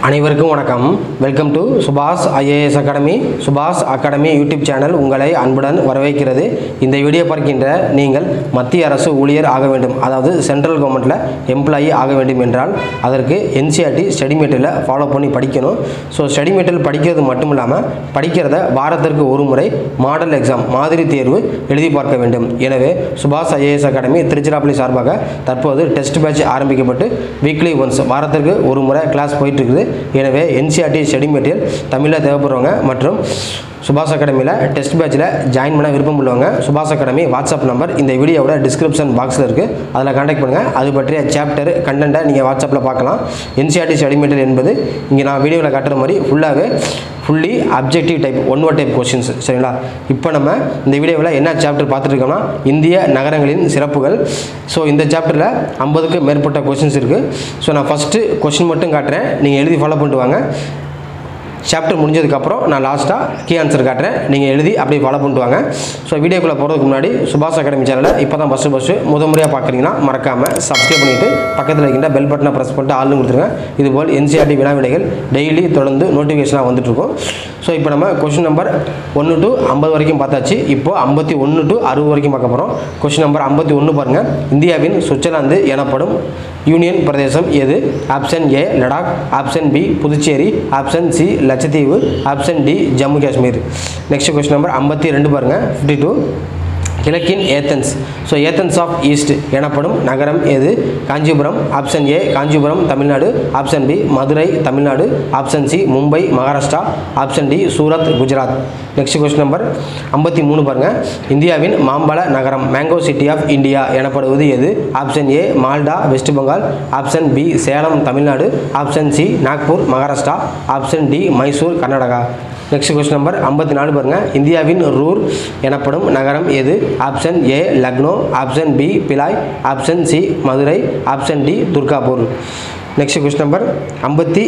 அனைவருக்கும் வணக்கம் welcome to Subash IAS academy Subash academy YouTube channel உங்களை அன்புடன் வரவேற்கிறது இந்த வீடியோ பார்க்கின்ற நீங்கள் மத்திய அரசு ஊழியர் ஆக வேண்டும் அதாவது சென்ட்ரல் கவர்மெண்ட்டில் எம்ப்ளாயி ஆக வேண்டும் என்றால் அதற்கு என்சிஆர்டி ஸ்டடி மெட்டீரியலை ஃபாலோ பண்ணி படிக்கணும் ஸோ ஸ்டடி மெட்டீரியல் படிக்கிறது மட்டும் இல்லாமல் படிக்கிறத வாரத்திற்கு ஒரு முறை மாடல் எக்ஸாம் மாதிரி தேர்வு எழுதி பார்க்க வேண்டும் எனவே சுபாஷ் ஐஏஎஸ் அகாடமி திருச்சிராப்பள்ளி சார்பாக தற்போது டெஸ்ட் பேட்ச் ஆரம்பிக்கப்பட்டு வீக்லி ஒன்ஸ் வாரத்திற்கு ஒரு முறை கிளாஸ் போயிட்டு இருக்குது எனவே என்சிஆர்டி ஸ்டடி மெட்டீரியல் தமிழில் தேவைப்படுறவங்க மற்றும் சுபாஷ் அகாடமியில் டெஸ்ட் பேட்சில் ஜாயின் பண்ண விருப்பம் உள்ளவங்க சுபாஷ் அகாடமி வாட்ஸ்அப் நம்பர் இந்த வீடியோவோட டிஸ்கிரிப்ஷன் பாக்ஸில் இருக்குது அதில் காண்டாக்ட் பண்ணுங்கள் அது பற்றிய சாப்டர் கண்டென்ட்டை நீங்கள் வாட்ஸ்அப்பில் பார்க்கலாம் என்சிஆர்டி ஸ்டடி மெட்டீரியல் என்பது இங்கே நான் வீடியோவில் காட்டுற மாதிரி ஃபுல்லாகவே fully objective type one word type questions சரிங்களா இப்போ நம்ம இந்த வீடியோவில் என்ன சாப்டர் பார்த்துட்டு இருக்கோம்னா இந்திய நகரங்களின் சிறப்புகள் ஸோ இந்த சாப்டரில் ஐம்பதுக்கு மேற்பட்ட கொஷின்ஸ் இருக்குது ஸோ நான் ஃபஸ்ட்டு கொஷின் மட்டும் காட்டுறேன் நீங்கள் எழுதி ஃபாலோ பண்ணிட்டு வாங்க சாப்டர் முடிஞ்சதுக்கப்புறம் நான் லாஸ்ட்டாக கீ ஆன்சர் காட்டுறேன் நீங்கள் எழுதி அப்படியே ஃபாலோ பண்ணிட்டு வாங்க ஸோ வீடியோக்குள்ளே போகிறதுக்கு முன்னாடி சுபாஷ் அகாடமி சேனலை இப்போ தான் ஃபஸ்ட்டு ஃபஸ்ட்டு முத முறையாக பார்க்குறீங்கன்னா மறக்காமல் சப்ஸ்கிரைப் பண்ணிவிட்டு பக்கத்தில் இருக்கின்ற பெல் பட்டனை ப்ரெஸ் பண்ணிட்டு ஆள்னு கொடுத்துருங்க இதுபோல் என்சிஆர்டி வினா விடைகள் டெய்லி தொடர்ந்து நோட்டிஃபிகேஷனாக வந்துட்டுருக்கும் ஸோ இப்போ நம்ம கொஷின் நம்பர் ஒன்று டு ஐம்பது வரைக்கும் பார்த்தாச்சு இப்போ ஐம்பத்தி ஒன்று டு அறுபது வரைக்கும் பார்க்க போகிறோம் கொஷின் நம்பர் ஐம்பத்தி ஒன்று பாருங்கள் இந்தியாவின் சுவிட்சர்லாந்து எனப்படும் யூனியன் பிரதேசம் எது option A Ladakh option B Puducherry option C Lakshadweep option D Jammu Kashmir next question number ஐம்பத்தி ரெண்டு பாருங்கள் ஃபிஃப்டி டூ கிழக்கின் Athens so Athens of east எனப்படும் நகரம் எது Kanchipuram option A Kanchipuram Tamil Nadu option B Madurai Tamil Nadu option C Mumbai Maharashtra option D Surat Gujarat next question number ஐம்பத்தி மூணு பாருங்கள் இந்தியாவின் மாம்பழ நகரம் மேங்கோ சிட்டி ஆஃப் இந்தியா எனப்படுவது எது option A Malda west Bengal option B Salem Tamil Nadu option C Nagpur Maharashtra option D Mysore Karnataka next question number ஐம்பத்தி நாலு பாருங்கள் இந்தியாவின் ரூர் எனப்படும் நகரம் எது option A Lucknow option B Bhilai option C Madurai option D Durgapur next question number ஐம்பத்தி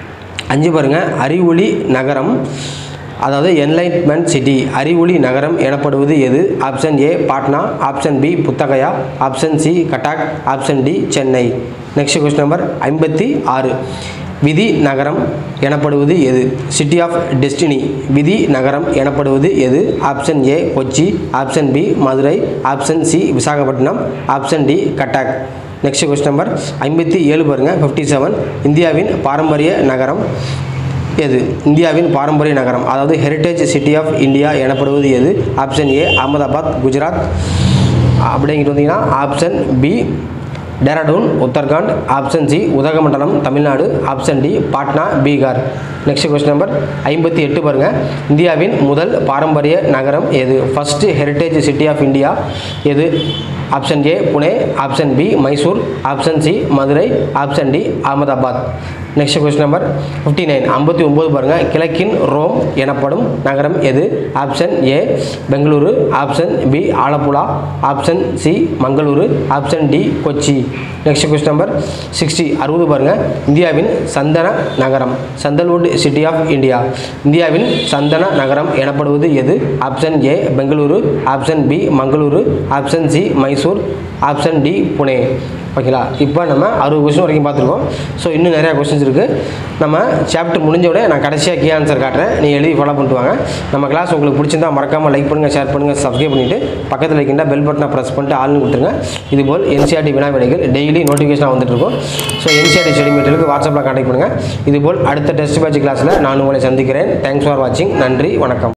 அஞ்சு பாருங்கள் அறிவொளி நகரம் அதாவது என்லைட்மெண்ட் சிட்டி அறிவொளி நகரம் எனப்படுவது எது option A Patna option B Bodh Gaya option C Cuttack option D Chennai next question number ஐம்பத்தி ஆறு விதி நகரம் எனப்படுவது எது சிட்டி ஆஃப் டெஸ்டினி விதி நகரம் எனப்படுவது எது option A Kochi option B Madurai option C Visakhapatnam option D Cuttack next question number ஐம்பத்தி ஏழு பாருங்கள் ஃபிஃப்டி செவன் இந்தியாவின் பாரம்பரிய நகரம் எது இந்தியாவின் பாரம்பரிய நகரம் அதாவது ஹெரிட்டேஜ் சிட்டி ஆஃப் இந்தியா எனப்படுவது எது ஆப்ஷன் ஏ அகமதாபாத் குஜராத் அப்படிங்கிட்டு வந்தீங்கன்னா option B Dehradun Uttarakhand option C Udhagamandalam Tamil Nadu option D Patna Bihar next question number ஐம்பத்தி எட்டு பாருங்கள் இந்தியாவின் முதல் பாரம்பரிய நகரம் எது first heritage city of India எது option A Pune option B Mysore option C Madurai option D Ahmedabad next question number fifty nine ஐம்பத்தி ஒம்பது பாருங்கள் கிழக்கின் ரோம் எனப்படும் நகரம் எது option A Bengaluru option B Alappuzha option C Mangaluru option D Kochi next question number sixty அறுபது பாருங்கள் இந்தியாவின் சந்தன நகரம் சந்தல்வுட் சிட்டி ஆஃப் இந்தியா இந்தியாவின் சந்தன நகரம் எனப்படுவது எது option A Bengaluru option B Mangaluru option C Mysore option D Pune ஓகேங்களா இப்போ நம்ம அறுபது கொஸ்டின் வரைக்கும் பார்த்துருக்கோம் ஸோ இன்னும் நிறையா கொஸ்டின்ஸ் இருக்குது நம்ம சாப்டர் முடிஞ்ச உடனே நான் கடைசியாக கீ ஆன்சர் காட்டுறேன் நீங்கள் எழுதி ஃபாலோ பண்ணிட்டு வாங்க நம்ம கிளாஸ் உங்களுக்கு பிடிச்சிருந்தா மறக்காமல் லைக் பண்ணுங்கள் ஷேர் பண்ணுங்கள் சப்ஸ்கிரைப் பண்ணிவிட்டு பக்கத்தில் இருக்கின்ற பெல் பட்டனை ப்ரெஸ் பண்ணிட்டு ஆள்னு கொடுத்துருங்க இதுபோல் என்சிஆர்டி வினா விடைகள் டெய்லி நோட்டிஃபிகேஷனாக வந்துட்டு இருக்கும் ஸோ என்சிஆர்டி ஸ்டடி மெட்டீரியலுக்கு வாட்ஸ்அப்பில் கான்டாக்ட் பண்ணுங்கள் இதுபோல் அடுத்த டெஸ்ட் பேட்ச் கிளாஸில் நான் உங்களை சந்திக்கிறேன் தேங்க்ஸ் ஃபார் வாட்சிங் நன்றி வணக்கம்